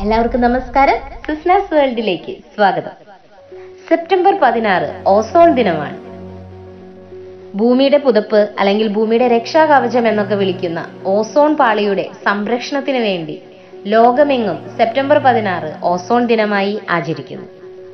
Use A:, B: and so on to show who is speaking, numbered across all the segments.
A: എല്ലാവർക്കും നമസ്കാരം സിസ്നാസ് വേൾഡിലേക്ക് സ്വാഗതം സെപ്റ്റംബർ പതിനാറ് ഓസോൺ ദിനമാണ് ഭൂമിയുടെ പുതപ്പ് അല്ലെങ്കിൽ ഭൂമിയുടെ രക്ഷാകവചം എന്നൊക്കെ വിളിക്കുന്ന ഓസോൺ പാളിയുടെ സംരക്ഷണത്തിന് വേണ്ടി ലോകമെങ്ങും സെപ്റ്റംബർ പതിനാറ് ഓസോൺ ദിനമായി ആചരിക്കുന്നു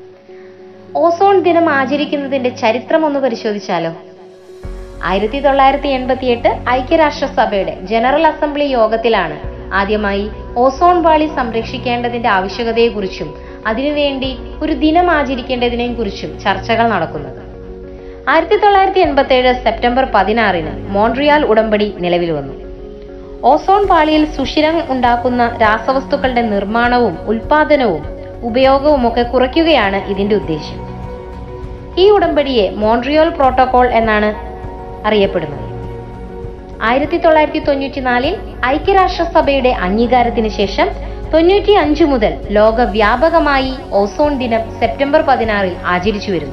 A: ഓസോൺ ദിനം ആചരിക്കുന്നതിന്റെ ചരിത്രം ഒന്ന് പരിശോധിച്ചാലോ ആയിരത്തി തൊള്ളായിരത്തി എൺപത്തി എട്ട് ഐക്യരാഷ്ട്രസഭയുടെ ജനറൽ അസംബ്ലി യോഗത്തിലാണ് ആദ്യമായി ഓസോൺ പാളി സംരക്ഷിക്കേണ്ടതിന്റെ ആവശ്യകതയെക്കുറിച്ചും അതിനുവേണ്ടി ഒരു ദിനം ആചരിക്കേണ്ടതിനെയും കുറിച്ചും ചർച്ചകൾ നടക്കുന്നത് ആയിരത്തി തൊള്ളായിരത്തി എൺപത്തി ഏഴ് സെപ്റ്റംബർ പതിനാറിന് മോൺട്രിയാൽ ഉടമ്പടി നിലവിൽ വന്നു ഓസോൺ പാളിയിൽ സുഷിരം ഉണ്ടാക്കുന്ന രാസവസ്തുക്കളുടെ നിർമ്മാണവും ഉൽപാദനവും ഉപയോഗവും ഒക്കെ കുറയ്ക്കുകയാണ് ഇതിന്റെ ഉദ്ദേശ്യം ഈ ഉടമ്പടിയെ മോൺട്രിയോൾ പ്രോട്ടോകോൾ എന്നാണ് അറിയപ്പെടുന്നത് ആയിരത്തി തൊള്ളായിരത്തി തൊണ്ണൂറ്റിനാലിൽ ഐക്യരാഷ്ട്രസഭയുടെ അംഗീകാരത്തിന് ശേഷം തൊണ്ണൂറ്റി അഞ്ച് മുതൽ ലോകവ്യാപകമായി ഓസോൺ ദിനം സെപ്റ്റംബർ പതിനാറിൽ ആചരിച്ചു വരുന്നു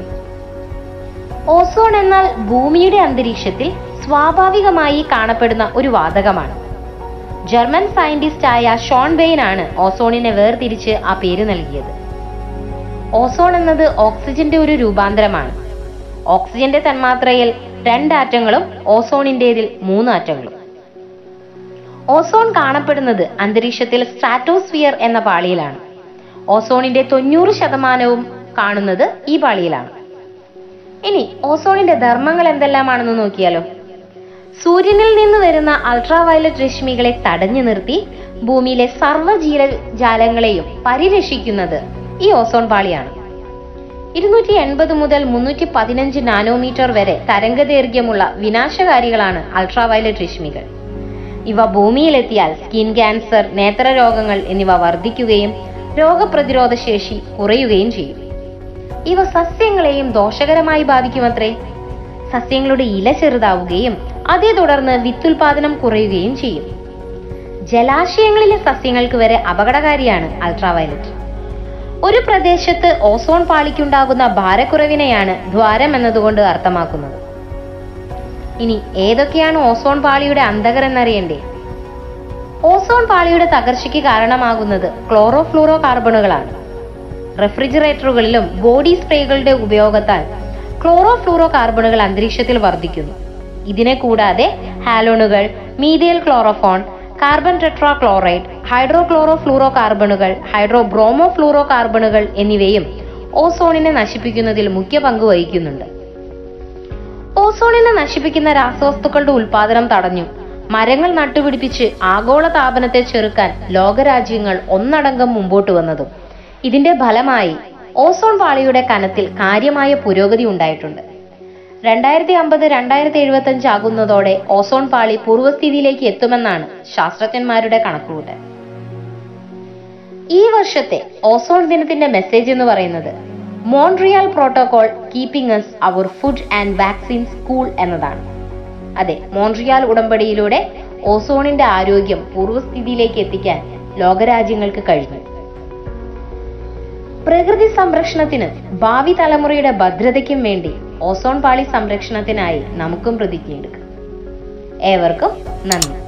A: ഓസോൺ എന്നാൽ ഭൂമിയുടെ അന്തരീക്ഷത്തിൽ സ്വാഭാവികമായി കാണപ്പെടുന്ന ഒരു വാതകമാണ് ജർമ്മൻ സയന്റിസ്റ്റ് ആയ ഷോൺ ബെയിൻ ആണ് ഓസോണിനെ വേർതിരിച്ച് ആ പേര് നൽകിയത് ഓസോൺ എന്നത് ഓക്സിജന്റെ ഒരു രൂപാന്തരമാണ് ഓക്സിജന്റെ തന്മാത്രയിൽ രണ്ട് ആറ്റങ്ങളും ഓസോണിന്റേതിൽ മൂന്ന് ആറ്റങ്ങളും ഓസോൺ കാണപ്പെടുന്നത് അന്തരീക്ഷത്തിൽ സ്ട്രാറ്റോസ്ഫിയർ എന്ന പാളിയിലാണ് ഓസോണിന്റെ തൊണ്ണൂറ് ശതമാനവും കാണുന്നത് ഈ പാളിയിലാണ് ഇനി ഓസോണിന്റെ ധർമ്മങ്ങൾ എന്തെല്ലാമാണെന്ന് നോക്കിയാലോ സൂര്യനിൽ നിന്ന് വരുന്ന അൾട്രാവയലറ്റ് രശ്മികളെ തടഞ്ഞു നിർത്തി ഭൂമിയിലെ സർവ്വ ജീവജാലങ്ങളെയും പരിരക്ഷിക്കുന്നത് ഈ ഓസോൺ പാളിയാണ് ഇരുന്നൂറ്റി എൺപത് മുതൽ മുന്നൂറ്റി പതിനഞ്ച് നാനോമീറ്റർ വരെ തരംഗദൈർഘ്യമുള്ള വിനാശകാരികളാണ് അൾട്രാവയലറ്റ് രശ്മികൾ ഇവ ഭൂമിയിലെത്തിയാൽ സ്കിൻ ക്യാൻസർ നേത്രരോഗങ്ങൾ എന്നിവ വർദ്ധിക്കുകയും രോഗപ്രതിരോധ ശേഷി കുറയുകയും ചെയ്യും ഇവ സസ്യങ്ങളെയും ദോഷകരമായി ബാധിക്കുമത്രേ സസ്യങ്ങളുടെ ഇല ചെറുതാവുകയും അതേ തുടർന്ന് വിത്തുൽപാദനം കുറയുകയും ചെയ്യും ജലാശയങ്ങളിലെ സസ്യങ്ങൾക്ക് വരെ അപകടകാരിയാണ് അൾട്രാവയലറ്റ് ഒരു പ്രദേശത്ത് ഓസോൺ പാളിക്കുണ്ടാകുന്ന ഭാരക്കുറവിനെയാണ് ദ്വാരം എന്നതുകൊണ്ട് അർത്ഥമാക്കുന്നത് ഇനി ഏതൊക്കെയാണ് ഓസോൺ പാളിയുടെ അന്തകർ എന്നറിയണ്ടേ ഓസോൺ പാളിയുടെ തകർച്ചയ്ക്ക് കാരണമാകുന്നത് ക്ലോറോ ഫ്ലൂറോ കാർബണുകളാണ് റെഫ്രിജറേറ്ററുകളിലും ബോഡി സ്പ്രേകളുടെ ഉപയോഗത്താൽ ക്ലോറോ ഫ്ലൂറോ കാർബണുകൾ അന്തരീക്ഷത്തിൽ വർദ്ധിക്കുന്നു ഇതിനെ കൂടാതെ ഹാലോണുകൾ methyl chloroform carbon tetrachloride ഹൈഡ്രോക്ലോറോ ഫ്ലൂറോ കാർബണുകൾ ഹൈഡ്രോ ബ്രോമോ ഫ്ലൂറോ കാർബണുകൾ എന്നിവയും ഓസോണിനെ നശിപ്പിക്കുന്നതിൽ മുഖ്യ പങ്ക് വഹിക്കുന്നുണ്ട് ഓസോണിനെ നശിപ്പിക്കുന്ന രാസവസ്തുക്കളുടെ ഉൽപാദനം തടഞ്ഞു മരങ്ങൾ നട്ടുപിടിപ്പിച്ച് ആഗോള താപനത്തെ ചെറുക്കാൻ ലോകരാജ്യങ്ങൾ ഒന്നടങ്കം മുമ്പോട്ട് വന്നതും ഇതിന്റെ ഫലമായി ഓസോൺ പാളിയുടെ കനത്തിൽ കാര്യമായ പുരോഗതി ഉണ്ടായിട്ടുണ്ട് രണ്ടായിരത്തി അമ്പത് രണ്ടായിരത്തി എഴുപത്തി അഞ്ച് ആകുന്നതോടെ ഓസോൺ പാളി പൂർവ്വസ്ഥിതിയിലേക്ക് എത്തുമെന്നാണ് ശാസ്ത്രജ്ഞന്മാരുടെ കണക്കുകൂട്ടൽ ഈ വർഷത്തെ ഓസോൺ ദിനത്തിന്റെ മെസ്സേജ് എന്ന് പറയുന്നത് Montreal protocol keeping us our food and vaccines cool എന്നതാണ് അതെ മോൺട്രിയാൽ ഉടമ്പടിയിലൂടെ ഓസോണിന്റെ ആരോഗ്യം പൂർവ്വസ്ഥിതിയിലേക്ക് എത്തിക്കാൻ ലോകരാജ്യങ്ങൾക്ക് കഴിഞ്ഞു പ്രകൃതി സംരക്ഷണത്തിന് ഭാവി തലമുറയുടെ ഭദ്രതയ്ക്കും വേണ്ടി ഓസോൺ പാളി സംരക്ഷണത്തിനായി നമുക്കും പ്രതിജ്ഞയെടുക്കാം ഏവർക്കും നന്ദി